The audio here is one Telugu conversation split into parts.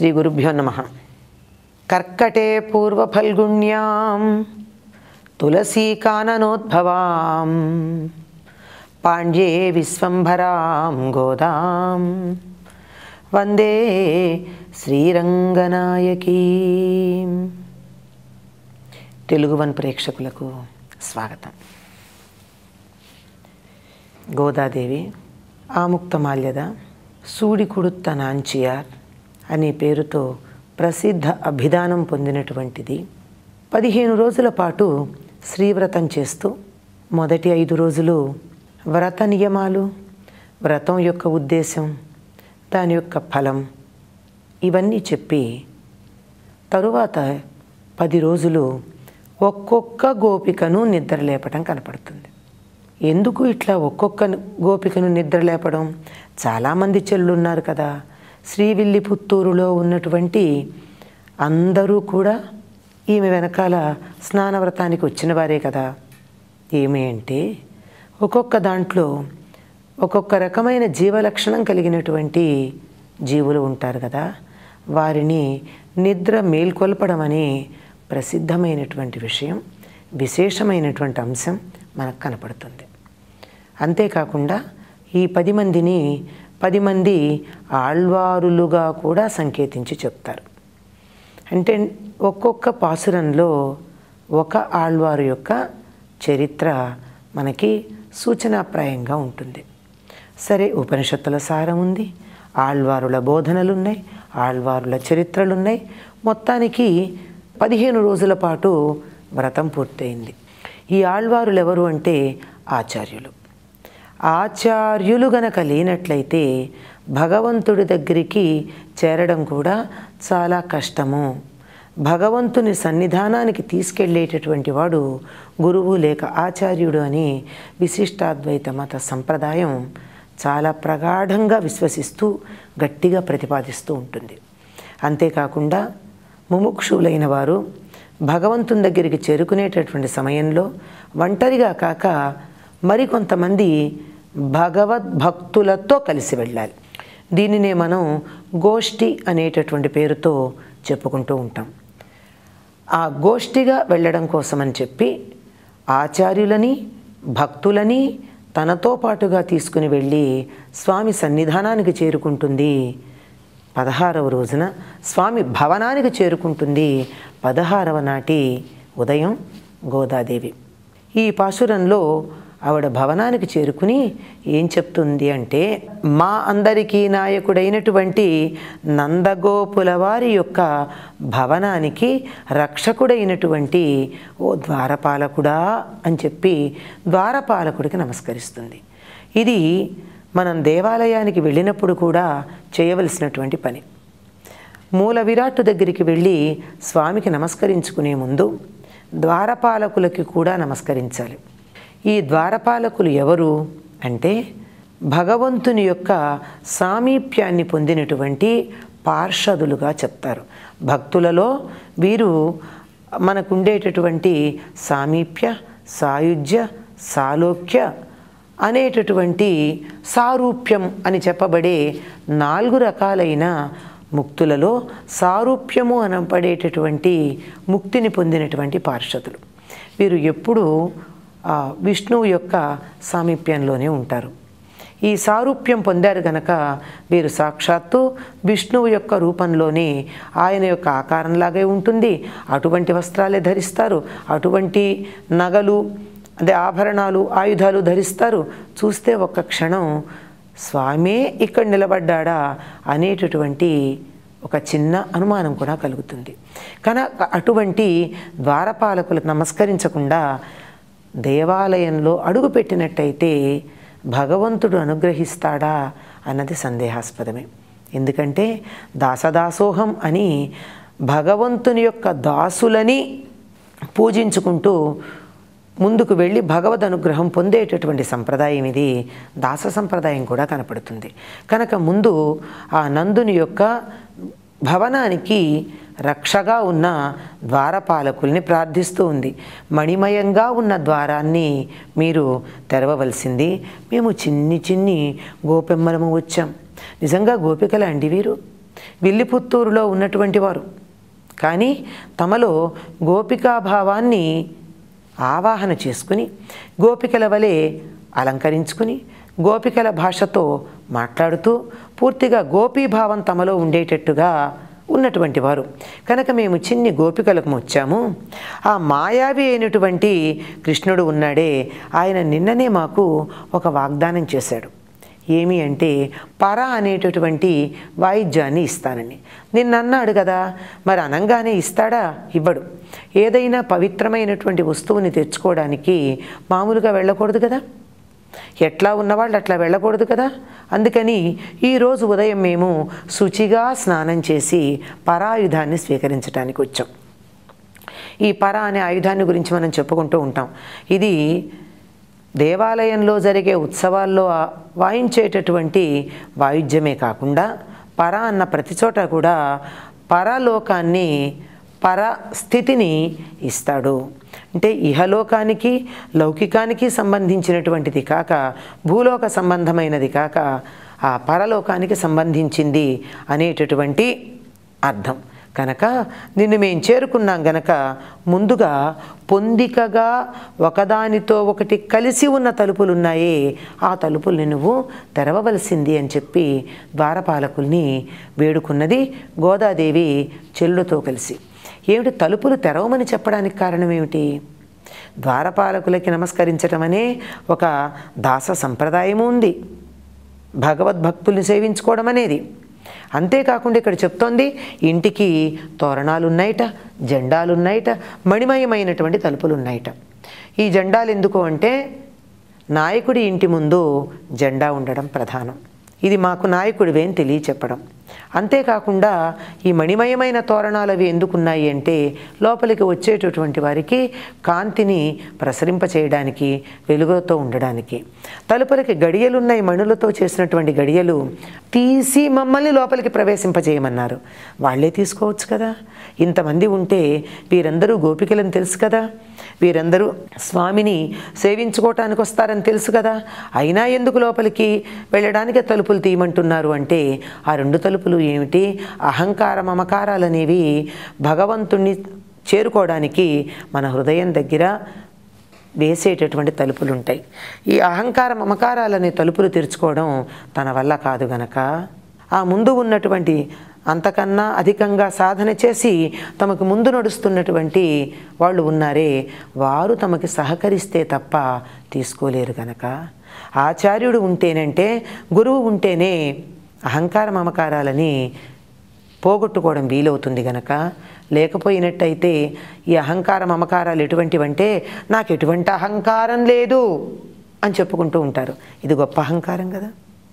శ్రీ గురుభ్యో నమ కర్కటే పూర్వఫల్గుణ్యాం తులసీకాననోద్భవాం పాండ్యే విశ్వంభరాం గోదాం వందే శ్రీరంగనాయకీ తెలుగు వన్ ప్రేక్షకులకు స్వాగతం గోదాదేవి ఆముక్తమాల్యద సూడి కుడుత్త నాంచియార్ అనే పేరుతో ప్రసిద్ధ అభిధానం పొందినటువంటిది పదిహేను రోజుల పాటు శ్రీవ్రతం చేస్తూ మొదటి ఐదు రోజులు వ్రత నియమాలు వ్రతం యొక్క ఉద్దేశం దాని యొక్క ఫలం ఇవన్నీ చెప్పి తరువాత పది రోజులు ఒక్కొక్క గోపికను నిద్రలేపటం కనపడుతుంది ఎందుకు ఇట్లా ఒక్కొక్క గోపికను నిద్రలేపడం చాలామంది చెల్లు ఉన్నారు కదా శ్రీవిల్లిపుత్తూరులో ఉన్నటువంటి అందరూ కూడా ఈమె వెనకాల స్నానవ్రతానికి వచ్చిన వారే కదా ఏమి అంటే ఒక్కొక్క దాంట్లో ఒక్కొక్క రకమైన జీవలక్షణం కలిగినటువంటి జీవులు ఉంటారు కదా వారిని నిద్ర మేల్కొల్పడం అనే ప్రసిద్ధమైనటువంటి విషయం విశేషమైనటువంటి అంశం మనకు కనపడుతుంది అంతేకాకుండా ఈ పది మందిని పది మంది ఆళ్వారులుగా కూడా సంకేతించి చెప్తారు అంటే ఒక్కొక్క పాసురంలో ఒక ఆళ్వారు యొక్క చరిత్ర మనకి సూచనాప్రాయంగా ఉంటుంది సరే ఉపనిషత్తుల సారం ఉంది ఆళ్వారుల బోధనలు ఉన్నాయి ఆళ్వారుల చరిత్రలు ఉన్నాయి మొత్తానికి పదిహేను రోజుల పాటు వ్రతం పూర్తయింది ఈ ఆళ్వారులు ఎవరు అంటే ఆచార్యులు ఆచార్యులు గనక లేనట్లయితే భగవంతుడి దగ్గరికి చేరడం కూడా చాలా కష్టము భగవంతుని సన్నిధానానికి తీసుకెళ్ళేటటువంటి వాడు గురువు లేక ఆచార్యుడు అని విశిష్టాద్వైత మత సంప్రదాయం చాలా ప్రగాఢంగా విశ్వసిస్తూ గట్టిగా ప్రతిపాదిస్తూ ఉంటుంది అంతేకాకుండా ముముక్షులైన వారు భగవంతుని దగ్గరికి చేరుకునేటటువంటి సమయంలో ఒంటరిగా కాక మరికొంతమంది భగవద్భక్తులతో కలిసి వెళ్ళాలి దీనినే మనం గోష్ఠి అనేటటువంటి పేరుతో చెప్పుకుంటూ ఉంటాం ఆ గోష్ఠిగా వెళ్ళడం కోసమని చెప్పి ఆచార్యులని భక్తులని తనతో పాటుగా తీసుకుని వెళ్ళి స్వామి సన్నిధానానికి చేరుకుంటుంది పదహారవ రోజున స్వామి భవనానికి చేరుకుంటుంది పదహారవ నాటి ఉదయం గోదాదేవి ఈ పాశురంలో ఆవిడ భవనానికి చేరుకుని ఏం చెప్తుంది అంటే మా అందరికీ నాయకుడైనటువంటి నందగోపుల వారి యొక్క భవనానికి రక్షకుడైనటువంటి ఓ ద్వారపాలకుడా అని చెప్పి ద్వారపాలకుడికి నమస్కరిస్తుంది ఇది మనం దేవాలయానికి వెళ్ళినప్పుడు కూడా చేయవలసినటువంటి పని మూల విరాట్టు దగ్గరికి వెళ్ళి స్వామికి నమస్కరించుకునే ముందు ద్వారపాలకులకి కూడా నమస్కరించాలి ఈ ద్వారపాలకులు ఎవరు అంటే భగవంతుని యొక్క సామీప్యాన్ని పొందినటువంటి పార్షదులుగా చెప్తారు భక్తులలో వీరు మనకుండేటటువంటి సామీప్య సాయుజ్య సాలోక్య అనేటటువంటి సారూప్యం అని చెప్పబడే నాలుగు రకాలైన ముక్తులలో సారూప్యము అనబడేటటువంటి ముక్తిని పొందినటువంటి పార్షదులు వీరు ఎప్పుడూ విష్ణువు యొక్క సామీప్యంలోనే ఉంటారు ఈ సారూప్యం పొందారు గనక వీరు సాక్షాత్తు విష్ణువు యొక్క రూపంలోనే ఆయన యొక్క ఆకారంలాగే ఉంటుంది అటువంటి వస్త్రాలే ధరిస్తారు అటువంటి నగలు అదే ఆభరణాలు ఆయుధాలు ధరిస్తారు చూస్తే ఒక్క క్షణం స్వామే ఇక్కడ నిలబడ్డా అనేటటువంటి ఒక చిన్న అనుమానం కూడా కలుగుతుంది కనుక అటువంటి ద్వారపాలకులకు నమస్కరించకుండా దేవాలయంలో అడుగుపెట్టినట్టయితే భగవంతుడు అనుగ్రహిస్తాడా అన్నది సందేహాస్పదమే ఎందుకంటే దాసదాసోహం అని భగవంతుని యొక్క దాసులని పూజించుకుంటూ ముందుకు వెళ్ళి భగవద్ అనుగ్రహం పొందేటటువంటి సంప్రదాయం ఇది దాస సంప్రదాయం కూడా కనపడుతుంది కనుక ముందు ఆ నందుని యొక్క భవనానికి రక్షగా ఉన్న ద్వారపాలకుల్ని ప్రార్థిస్తూ ఉంది మణిమయంగా ఉన్న ద్వారాన్ని మీరు తెరవవలసింది మేము చిన్ని చిన్ని గోపెమ్మలము వచ్చాం నిజంగా గోపికల అండి వీరు విల్లిపుత్తూరులో ఉన్నటువంటి వారు కానీ తమలో గోపికాభావాన్ని ఆవాహన చేసుకుని గోపికల వలె అలంకరించుకుని గోపికల భాషతో మాట్లాడుతూ పూర్తిగా గోపీభావం తమలో ఉండేటట్టుగా ఉన్నటువంటి వారు కనుక మేము చిన్ని గోపికలకు వచ్చాము ఆ మాయావి అయినటువంటి కృష్ణుడు ఉన్నాడే ఆయన నిన్ననే మాకు ఒక వాగ్దానం చేశాడు ఏమి అంటే పర అనేటటువంటి వాయిద్యాన్ని ఇస్తానని నిన్న అన్నాడు కదా మరి అనంగానే ఇస్తాడా ఇవ్వడు ఏదైనా పవిత్రమైనటువంటి వస్తువుని తెచ్చుకోవడానికి మామూలుగా వెళ్ళకూడదు కదా ఎట్లా ఉన్నవాళ్ళు అట్లా వెళ్ళకూడదు కదా అందుకని ఈరోజు ఉదయం మేము శుచిగా స్నానం చేసి పరాయుధాన్ని స్వీకరించడానికి వచ్చాం ఈ పర అనే ఆయుధాన్ని గురించి మనం చెప్పుకుంటూ ఉంటాం ఇది దేవాలయంలో జరిగే ఉత్సవాల్లో ఆ- వాయించేటటువంటి వాయిద్యమే కాకుండా పర అన్న ప్రతి చోట కూడా పరలోకాన్ని పరస్థితిని ఇస్తాడు అంటే ఇహలోకానికి లౌకికానికి సంబంధించినటువంటిది కాక భూలోక సంబంధమైనది కాక ఆ పరలోకానికి సంబంధించింది అనేటటువంటి అర్థం కనుక నిన్ను మేము చేరుకున్నాం గనక ముందుగా పొందికగా ఒకదానితో ఒకటి కలిసి ఉన్న తలుపులు ఉన్నాయే ఆ తలుపుల్ని నువ్వు తెరవవలసింది అని చెప్పి ద్వారపాలకుల్ని వేడుకున్నది గోదాదేవి చెల్లుతో కలిసి ఏమిటి తలుపులు తెరవమని చెప్పడానికి కారణం ఏమిటి ద్వారపాలకులకి నమస్కరించటం అనే ఒక దాస సంప్రదాయము ఉంది భగవద్భక్తుల్ని సేవించుకోవడం అనేది అంతేకాకుండా ఇక్కడ చెప్తోంది ఇంటికి తోరణాలు ఉన్నాయిట జెండాలు ఉన్నాయిట మణిమయమైనటువంటి తలుపులు ఉన్నాయిట ఈ జెండాలు ఎందుకు అంటే నాయకుడి ఇంటి ముందు జెండా ఉండడం ప్రధానం ఇది మాకు నాయకుడివే అని తెలియచెప్పడం అంతేకాకుండా ఈ మణిమయమైన తోరణాలు అవి ఎందుకున్నాయి అంటే లోపలికి వచ్చేటటువంటి వారికి కాంతిని ప్రసరింపచేయడానికి వెలుగుతో ఉండడానికి తలుపులకి గడియలున్నాయి మణులతో చేసినటువంటి గడియలు తీసి మమ్మల్ని లోపలికి ప్రవేశింపజేయమన్నారు వాళ్ళే తీసుకోవచ్చు కదా ఇంతమంది ఉంటే వీరందరూ గోపికలని తెలుసు కదా వీరందరూ స్వామిని సేవించుకోవటానికి వస్తారని తెలుసు కదా అయినా ఎందుకు లోపలికి వెళ్ళడానికి తలుపులు తీయమంటున్నారు అంటే ఆ రెండు తలుపులు ఏమిటి అహంకార మమకారాలు అనేవి భగవంతుణ్ణి చేరుకోవడానికి మన హృదయం దగ్గర వేసేటటువంటి తలుపులు ఉంటాయి ఈ అహంకార మమకారాలనే తలుపులు తెరుచుకోవడం తన వల్ల కాదు గనక ఆ ముందు ఉన్నటువంటి అంతకన్నా అధికంగా సాధన చేసి తమకు ముందు నడుస్తున్నటువంటి వాళ్ళు ఉన్నారే వారు తమకి సహకరిస్తే తప్ప తీసుకోలేరు గనక ఆచార్యుడు ఉంటేనంటే గురువు ఉంటేనే అహంకార మమకారాలని పోగొట్టుకోవడం వీలవుతుంది గనక లేకపోయినట్టయితే ఈ అహంకార మమకారాలు ఎటువంటివంటే నాకు ఎటువంటి అహంకారం లేదు అని చెప్పుకుంటూ ఉంటారు ఇది గొప్ప అహంకారం కదా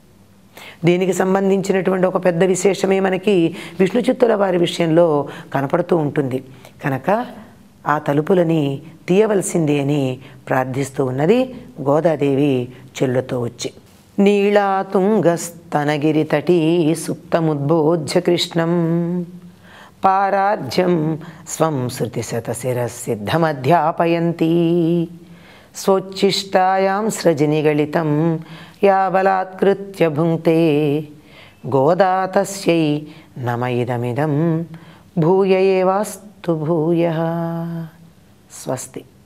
దీనికి సంబంధించినటువంటి ఒక పెద్ద విశేషమే మనకి విష్ణు చిత్తుల వారి విషయంలో కనపడుతూ ఉంటుంది కనుక ఆ తలుపులని తీయవలసింది అని ప్రార్థిస్తూ ఉన్నది గోదాదేవి చెల్లుతో వచ్చి నీళాతుంగస్తనగిరి తటీ సుప్తముద్బోధ్య కృష్ణం పారార్జ్యం స్వం శృతిశతశిరసిద్ధమధ్యాపయంతి స్వోచ్ఛిష్టాయాం సృజనిగళితం యాబలాత్కృత్య భుంక్తే గోదా తస్యై నమ ఇదమిదం భూయ ఏవాస్తు భూయ స్వస్తి